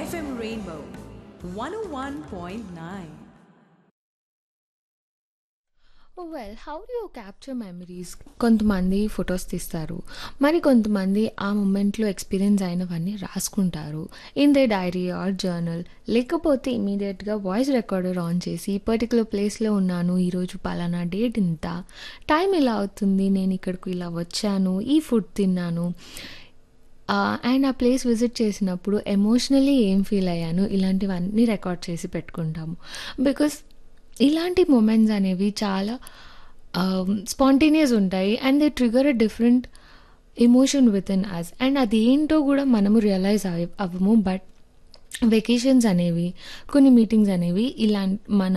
FM Rainbow 101.9. Well how do you capture memories కొంతమంది photos తీస్తారు మరి కొంతమంది ఆ మూమెంట్లో ఎక్స్పీరియన్స్ అయినవన్నీ రాసుకుంటారు in the diary or journal లేకపోతే ఇమీడియట్గా వాయిస్ రికార్డర్ ఆన్ చేసి పర్టికులర్ ప్లేస్లో ఉన్నాను ఈరోజు పలానా డేట్ ఇంత టైం ఇలా అవుతుంది నేను ఇక్కడికి ఇలా వచ్చాను ఈ ఫుడ్ తిన్నాను అండ్ ఆ ప్లేస్ విజిట్ చేసినప్పుడు ఎమోషనలీ ఏం ఫీల్ అయ్యాను ఇలాంటివన్నీ రికార్డ్ చేసి పెట్టుకుంటాము బికాస్ ఇలాంటి మూమెంట్స్ అనేవి చాలా స్పాంటేనియస్ ఉంటాయి and they trigger a different emotion within us and అదేంటో కూడా మనము రియలైజ్ అవ్ అవ్వము బట్ వెకేషన్స్ అనేవి కొన్ని మీటింగ్స్ అనేవి ఇలా మన